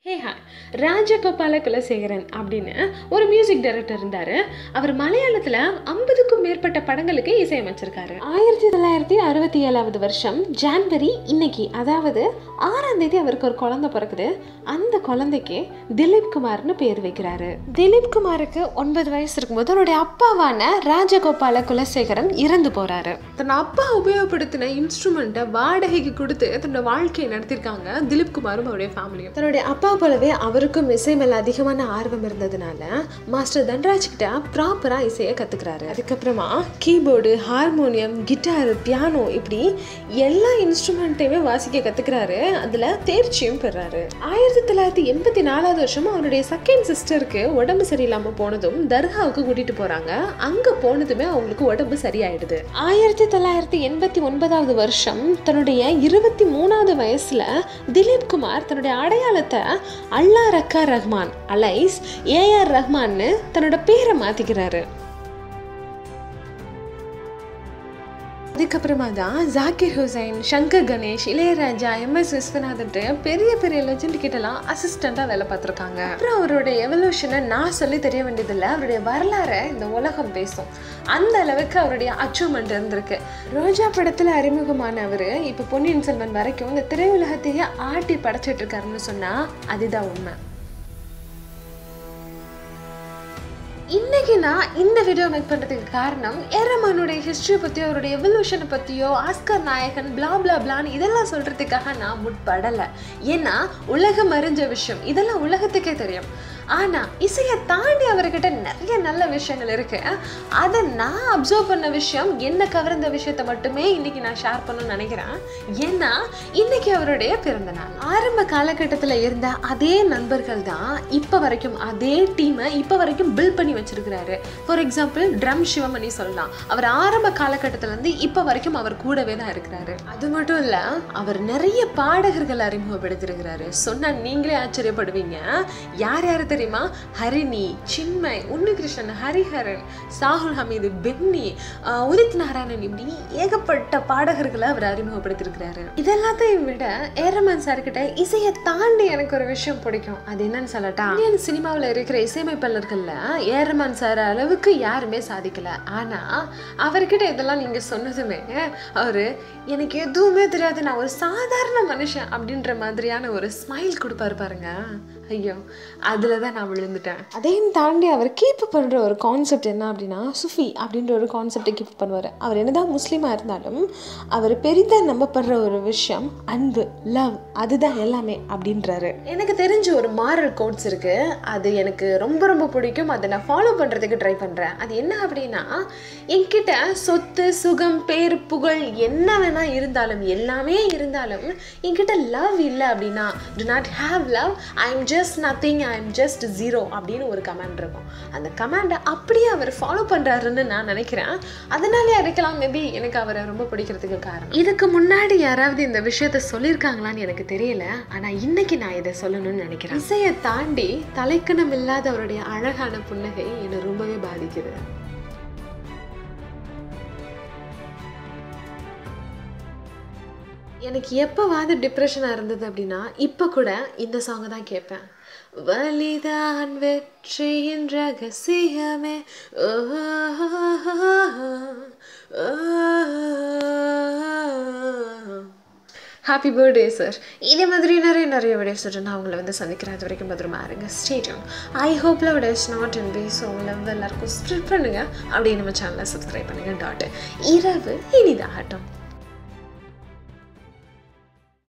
ஹே ஹா ராஜகோபால குலசேகரன் அப்படின்னு ஒரு மியூசிக் டைரக்டர் இருந்தார் அவர் மலையாளத்தில் ஐம்பதுக்கும் மேற்பட்ட படங்களுக்கு இசையமைச்சிருக்காரு ஆயிரத்தி தொள்ளாயிரத்தி அறுபத்தி ஏழாவது வருஷம் ஜான்வரி இன்னைக்கு அதாவது ஆறாம் தேதி அவருக்கு ஒரு குழந்தை பிறக்குது அந்த குழந்தைக்கு திலீப் குமார்னு பேர் வைக்கிறாரு திலீப் குமாருக்கு ஒன்பது வயசு இருக்கும்போது அவருடைய அப்பாவான ராஜகோபால குலசேகரன் இறந்து போறாரு தன் அப்பா உபயோகப்படுத்தின இன்ஸ்ட்ருமெண்ட்டை வாடகைக்கு கொடுத்து தன்னோட வாழ்க்கையை நடத்திருக்காங்க திலீப் குமாரும் அவருடைய ஃபேமிலியும் தன்னுடைய அப்பா போலவே அவருக்கும் இசை மேல அதிகமான ஆர்வம் இருந்ததுனால மாஸ்டர் தன்ராஜ் கிட்ட ப்ராப்பரா இசையை கத்துக்கிறாரு அதுக்கப்புறமா கீபோர்டு ஹார்மோனியம் கிட்டார் பியானோ இப்படி எல்லா இன்ஸ்ட்ருமெண்ட்டையுமே வாசிக்க கத்துக்கிறாரு அதுல தேர்ச்சியும் பெறாரு ஆயிரத்தி தொள்ளாயிரத்தி எண்பத்தி நாலாவது வருஷம் அவருடைய செகண்ட் சிஸ்டருக்கு உடம்பு சரியில்லாம போனதும் தர்காவுக்கு கூட்டிட்டு போறாங்க அங்க போனதுமே அவங்களுக்கு உடம்பு சரியாயிடுது ஆயிரத்தி தொள்ளாயிரத்தி எண்பத்தி ஒன்பதாவது வருஷம் தன்னுடைய இருபத்தி மூணாவது வயசுல திலீப் குமார் தன்னுடைய அடையாளத்தை அல்லா ரக்கா ரஹ்மான் அலைஸ் ஏஆர் ரஹ்மான்னு தன்னோட பேரை மாத்திக்கிறாரு அதுக்கப்புறமா தான் ஜாக்கிர் ஹுசைன் சங்கர் கணேஷ் இளையராஜா எம்எஸ் விஸ்வநாதன்ட்டு பெரிய பெரிய லெஜெண்ட் கிட்டலாம் அசிஸ்டண்ட்டாக வேலை பார்த்துருக்காங்க அப்புறம் அவருடைய எவல்யூஷனை நான் சொல்லி தெரிய வேண்டியதில்லை அவருடைய வரலாறை இந்த உலகம் பேசும் அந்த அளவுக்கு அவருடைய அச்சீவ்மெண்ட் இருந்திருக்கு ரோஜா படத்தில் அறிமுகமான அவர் இப்போ பொன்னியின் செல்வன் வரைக்கும் இந்த திரையுலகத்தையே ஆட்டி படைச்சிட்டு இருக்காருன்னு சொன்னால் அதுதான் உண்மை இன்னைக்கு நான் இந்த வீடியோ மேக் பண்ணுறதுக்கு காரணம் ஏரமானுடைய ஹிஸ்ட்ரி பற்றியோ அவருடைய எவல்யூஷனை பற்றியோ ஆஸ்கர் நாயகன் பிளா பிளா பிளான்னு இதெல்லாம் சொல்கிறதுக்காக நான் முற்படலை ஏன்னா உலகம் அறிஞ்ச விஷயம் இதெல்லாம் உலகத்துக்கே தெரியும் ஆனால் இசையை தாண்டி அவர்கிட்ட நிறைய நல்ல விஷயங்கள் இருக்கு அதை நான் அப்சர்வ் பண்ண விஷயம் என்ன கவர்ந்த விஷயத்தை மட்டுமே இன்னைக்கு நான் ஷேர் பண்ணணும்னு நினைக்கிறேன் ஏன்னா இன்னைக்கு அவருடைய பிறந்த நாள் ஆரம்ப காலகட்டத்தில் இருந்த அதே நண்பர்கள் தான் இப்போ வரைக்கும் அதே டீமை இப்போ வரைக்கும் பில்ட் பண்ணி வச்சிருக்கிறாரு ஃபார் எக்ஸாம்பிள் ட்ரம் சிவமணி சொல்லலாம் அவர் ஆரம்ப காலகட்டத்திலேருந்து இப்போ வரைக்கும் அவர் கூடவே தான் இருக்கிறாரு அது மட்டும் இல்லை அவர் நிறைய பாடகர்கள் அறிமுகப்படுத்திருக்கிறாரு சொன்னா நீங்களே ஆச்சரியப்படுவீங்க யார் யார் தெரியுமா ஹரிணி சின்மய் உன்னிகிருஷ்ணன் ஹரிஹரன் சாகுல் ஹமீது பென்னி ஆஹ் உதித் நாராயணன் இப்படி ஏகப்பட்ட பாடகர்களை அவர் அறிமுகப்படுத்தியிருக்கிறாரு இதெல்லாத்தையும் விட ஏரமான் சார் கிட்ட இசையை தாண்டி எனக்கு ஒரு விஷயம் பிடிக்கும் அது என்னன்னு சொல்லட்டா இந்தியன் சினிமாவில் இருக்கிற இசையமைப்பாளர்கள்ல ஏரமான் சார் அளவுக்கு யாருமே சாதிக்கல ஆனா அவர்கிட்ட இதெல்லாம் நீங்க சொன்னதுமே அவரு எனக்கு எதுவுமே தெரியாது நான் ஒரு சாதாரண மனுஷன் அப்படின்ற மாதிரியான ஒரு ஸ்மைல் கொடுப்பாரு பாருங்க ஐயோ அதில் தான் நான் விழுந்துட்டேன் அதையும் தாண்டி அவர் கீப் பண்ணுற ஒரு கான்செப்ட் என்ன அப்படின்னா சுஃபி அப்படின்ற ஒரு கான்செப்டை கீப் பண்ணுவார் அவர் என்னதான் முஸ்லீமாக இருந்தாலும் அவர் பெரிதாக நம்பப்படுற ஒரு விஷயம் அன்பு லவ் அதுதான் எல்லாமே அப்படின்றாரு எனக்கு தெரிஞ்ச ஒரு மாரல் கோட்ஸ் இருக்கு அது எனக்கு ரொம்ப ரொம்ப பிடிக்கும் அதை நான் ஃபாலோ பண்ணுறதுக்கு ட்ரை பண்ணுறேன் அது என்ன அப்படின்னா என்கிட்ட சொத்து சுகம் பேர் புகழ் என்ன வேணா இருந்தாலும் எல்லாமே இருந்தாலும் என்கிட்ட லவ் இல்லை அப்படின்னா do not have love I am just nothing I am just zero அப்படின்னு ஒரு கமெண்ட் இருக்கும் அந்த கமெண்டை அப்படியே அவர் ஃபாலோ பண்ணுறாருன்னு நான் நினைக்கிறேன் அதனாலே இருக்கலாம் மேபி எனக்கு அவரை ரொம்ப பிடிக்கிறதுக்கு காரணம் இதுக்கு முன்னாடி யாராவது இந்த விஷயத்த சொல்லியிருக்காங்களான்னு எனக்கு தெரியல ஆனால் இன்னைக்கு நான் இதை சொல்லணும்னு நினைக்கிறேன் இசையை தாண்டி தலைக்கணம் இல்லாத அவருடைய அழகான புன்னகை என்னை ரொம்பவே பாதிக்குது எனக்கு எப்போவாது டிப்ரெஷனாக இருந்தது அப்படின்னா இப்போ கூட இந்த சாங்கை தான் கேட்பேன் வலிதான் வெற்றியின் ரகசியமே ஓ, ஹாப்பி பர்த்டே சார் இதே மாதிரி நிறைய நிறைய வீடியோஸ் நான் உங்களை வந்து சந்திக்கிறேன் அது வரைக்கும் பத்திரமா இருங்க stadium I hope love is not in be so love எல்லாருக்கும் ஸ்ப்ரெட் பண்ணுங்கள் அப்படியே நம்ம சேனலை சப்ஸ்கிரைப் பண்ணுங்கள் டாட் இரவு இனிதாகட்டும்